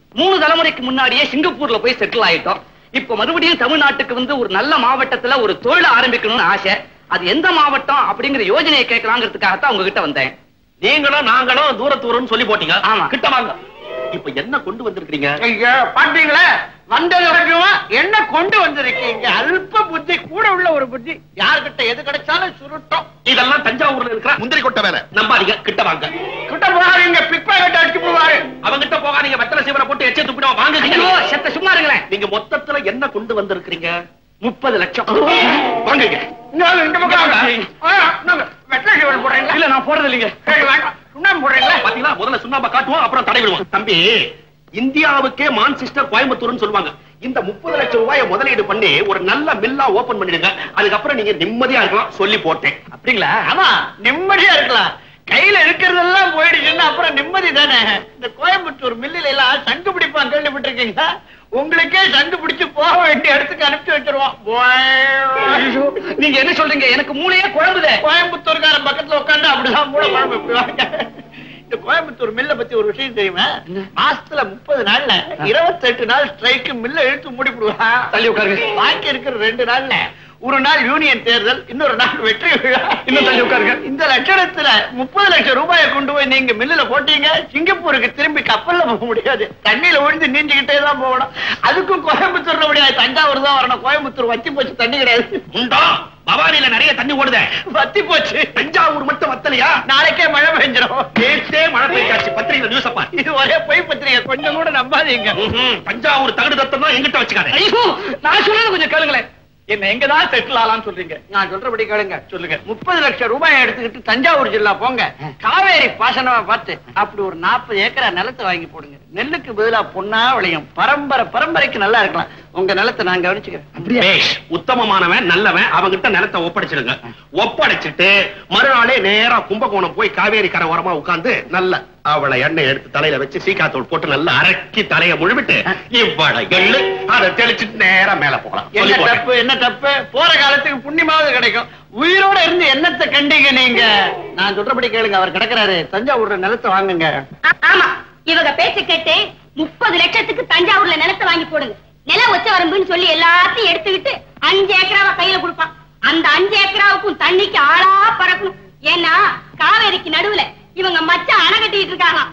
மூணு தலைமுறைக்கு முன்னாடியே சிங்கப்பூர்ல போய் செட்டில் ஆயிட்டோம் இப்ப மறுபடியும் தமிழ்நாட்டுக்கு வந்து ஒரு நல்ல மாவட்டத்துல ஒரு தொழில் ஆரம்பிக்கணும்னு ஆசை அது எந்த மாவட்டம் அப்படிங்கிற யோஜனையை கேட்கலாங்கிறதுக்காகத்தான் உங்ககிட்ட வந்தேன் நீங்களும் நாங்களும் தூரத்தூரம்னு சொல்லி போட்டீங்க ஆமா. கிட்ட வாங்க இப்ப என்ன கொண்டு வந்திருக்கீங்க ஐயா பாத்தீங்களா வந்தது வரைக்கும் என்ன கொண்டு வந்திருக்கீங்க அல்ப புத்தி கூட உள்ள ஒரு புத்தி யார்கிட்ட எது கிடைச்சாலும் சுருட்டும் இதெல்லாம் தஞ்சாவூர்ல இருக்கிற முந்திரி கொட்டை வேலை நம்பாதீங்க கிட்ட வாங்க கிட்ட போகாதீங்க பிக் பாக்கெட் அடிச்சு போவாரு அவங்கிட்ட போகாதீங்க வெத்தலை சீவரை போட்டு எச்ச துப்பிடுவோம் வாங்க கிட்ட. ஐயோ செத்த சும்மா இருங்களேன் நீங்க மொத்தத்துல என்ன கொண்டு வந்திருக்கிறீங்க முப்பது லட்சம் வாங்குங்க இந்தாங்க, இந்த பக்கம் வாங்க. ஆ, இந்தாங்க, வெத்தலை சீவல் போடுறீங்களா இல்ல நான் போறது இல்லைங்க சரி, வேண்டாம். சுண்ணாம்பு போடுறீங்களா பாத்தீங்களா முதல்ல சுண்ணாம்பை காட்டுவோம் அப்புறம் தடை விடுவோம் தம்பி இந்தியாவுக்கே மான்சிஸ்டர் கோயம்புத்தூர்னு சொல்லுவாங்க இந்த முப்பது லட்சம் ரூபாயை முதலீடு பண்ணி ஒரு நல்ல மில்லா ஓபன் பண்ணிடுங்க அதுக்கப்புறம் நீங்க நிம்மதியா இருக்கலாம் சொல்லி போட்டேன் அப்படிங்களா ஆமா நிம்மதியா இருக்கலாம் கையில இருக்கிறதெல்லாம் போயிடுச்சுன்னா அப்புறம் நிம்மதி தானே இந்த கோயம்புத்தூர் மில்லில எல்லாம் சங்கு பிடிப்பான் கேள்விப்பட்டிருக்கீங்களா உங்களுக்கே சங்கு பிடிச்சு போக வேண்டிய இடத்துக்கு அனுப்பிச்சு வச்சிருவோம் ஐயோ, நீங்க என்ன சொல்றீங்க எனக்கு மூளையே குழம்புதே கோயம்புத்தூர்காரன் பக்கத்துல உட்கார்ந்து அப்படிதான் மூட குழம்பு இப்படிவாங்க இந்த கோயம்புத்தூர் மில்ல பத்தி ஒரு விஷயம் தெரியுமா மாசத்துல முப்பது நாள்ல இருபத்தெட்டு நாள் ஸ்ட்ரைக்கு மில்ல இழுத்து மூடிவிடுவா தள்ளி உட்காருங்க பாக்கி இருக்கிற ரெண்டு நாள்ல ஒரு நாள் யூனியன் தேர்தல் இன்னொரு நாள் வெற்றி விழா இன்னும் தள்ளி உட்காருங்க. இந்த லட்சணத்துல முப்பது லட்சம் ரூபாயை கொண்டு போய் நீங்க மில்லுல போட்டீங்க சிங்கப்பூருக்கு திரும்பி கப்பல்ல போக முடியாது தண்ணியில விழுந்து நீஞ்சுக்கிட்டே தான் போகணும் அதுக்கும் கோயம்புத்தூர்ல முடியாது தஞ்சாவூர் தான் வரணும் கோயம்புத்தூர் வத்தி போச்சு தண்ணி கிடையாது உண்டா பவானில நிறைய தண்ணி ஓடுதே வத்தி போச்சு தஞ்சாவூர் மட்டும் வத்தலையா நாளைக்கே மழை பெஞ்சிரும் நேற்றே மழை பெய்யாச்சு பத்திரிகையில நியூஸ் அப்பா இது ஒரே பொய் பத்திரிகை கொஞ்சம் கூட நம்பாதீங்க ம்ஹும். தஞ்சாவூர் தகுடு தத்தம் தான் எங்கிட்ட வச்சுக்காதே ஐயோ நான் சொல்றது கொஞ்சம் கேளுங்களேன் என்ன எங்கதான் செட்டில் ஆகலாம்னு சொல்றீங்க நான் சொல்றபடி கேளுங்க சொல்லுங்க முப்பது லட்சம் ரூபாய் எடுத்துக்கிட்டு தஞ்சாவூர் ஜில்லா போங்க காவேரி பாசனமா பார்த்து அப்படி ஒரு நாற்பது ஏக்கரா நிலத்தை வாங்கி போடுங்க நெல்லுக்கு பதிலா பொண்ணா விளையும் பரம்பரை பரம்பரைக்கு நல்லா இருக்கலாம் உங்க நிலத்தை நான் கவனிச்சுக்கிறேன் பேஷ் உத்தமமானவன் நல்லவன் அவங்கிட்ட நிலத்தை ஒப்படைச்சிடுங்க ஒப்படைச்சிட்டு மறுநாளே நேரா கும்பகோணம் போய் காவேரி கரை ஓரமா உட்கார்ந்து நல்ல அவளை எண்ணெய் எடுத்து தலையில வச்சு சீக்காத்தூள் போட்டு நல்லா அரக்கி தலைய முழுவிட்டு இவ்வளை எள்ளு அதை தெளிச்சுட்டு நேரா மேல போகலாம் என்ன சொல்லி போட்டேன். தப்பு என்ன தப்பு போற காலத்துக்கு புண்ணியமாவது கிடைக்கும் உயிரோட இருந்து என்னத்தை கண்டீங்க நீங்க நான் சொல்றபடி கேளுங்க அவர் கிடக்குறாரு தஞ்சாவூர்ல நிலத்தை வாங்குங்க ஆ- ஆமா இவங்க பேச்ச கேட்டு முப்பது லட்சத்துக்கு தஞ்சாவூர்ல நிலத்தை வாங்கி போடுங்க நில ஒச்ச வரம்புன்னு சொல்லி எல்லாத்தையும் எடுத்துக்கிட்டு அஞ்சு ஏக்கராவை கையில கொடுப்பான் அந்த அஞ்சு ஏக்கராவுக்கும் தண்ணிக்கு ஆளா பறக்கணும் ஏன்னா காவேரிக்கு நடுவுல இவங்க மச்சான் அணை கட்டிட்டு இருக்காங்களாம்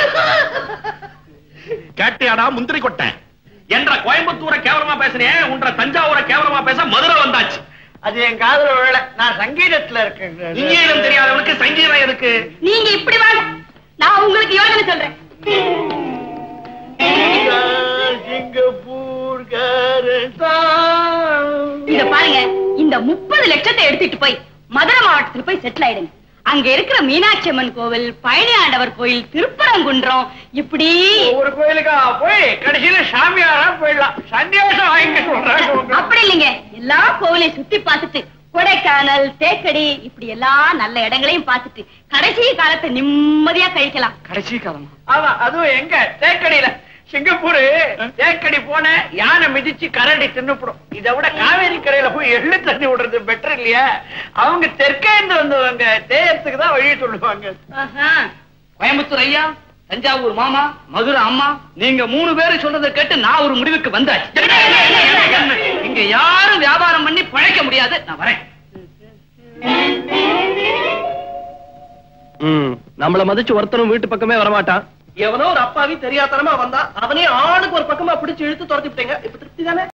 கேட்டியாடா முந்திரி கொட்டை என்ற கோயம்புத்தூரை கேவலமா பேசுனேன் உன்ற தஞ்சாவூரை கேவலமா பேச மதுரை வந்தாச்சு அது என் காதுல விழல நான் சங்கீதத்துல இருக்கேன் இங்கேயும் தெரியாதவனுக்கு சங்கீதம் எதுக்கு நீங்க இப்படி வாங்க நான் உங்களுக்கு யோசனை சொல்றேன் சிங்கப்பூர் இத பாருங்க இந்த முப்பது லட்சத்தை எடுத்துட்டு போய் மதுரை மாவட்டத்துல போய் செட்டில் ஆயிடுங்க அங்க இருக்கிற மீனாட்சி அம்மன் கோவில் பழனி ஆண்டவர் கோயில் திருப்பரங்குன்றம் இப்படி ஒரு கோயிலுக்கா போய் கடைசியில சாமியாரா போயிடலாம் சன்னியாசம் வாங்கிக்க சொல்றாங்க உங்களை. அப்படி இல்லைங்க எல்லா கோவிலையும் சுத்தி பார்த்துட்டு கொடைக்கானல் தேக்கடி இப்படி எல்லா நல்ல இடங்களையும் பார்த்துட்டு கடைசி காலத்தை நிம்மதியா கழிக்கலாம் கடைசி காலமா ஆமா அதுவும் எங்க தேக்கடியில சிங்கப்பூர் தேக்கடி போன யானை மிதிச்சு கரண்டி தின்னுப்படும் இதை விட காவேரி கரையில போய் எள்ளு தண்ணி விடுறது பெட்டர் இல்லையா அவங்க தெற்கேந்து வந்தவங்க தேயத்துக்கு தான் வழி சொல்லுவாங்க ஆஹா. கோயம்புத்தூர் ஐயா தஞ்சாவூர் மாமா மதுரை அம்மா நீங்க மூணு பேரும் சொல்றதை கேட்டு நான் ஒரு முடிவுக்கு வந்தாச்சு இங்க யாரும் வியாபாரம் பண்ணி பழைக்க முடியாது நான் வரேன் நம்மள மதிச்சு ஒருத்தரும் வீட்டு பக்கமே வரமாட்டான் எவனோ ஒரு அப்பாவி தெரியாதனமா வந்தா அவனே ஆளுக்கு ஒரு பக்கமா பிடிச்சு இழுத்து துரத்தி விட்டீங்க இப்ப திருப்தி தானே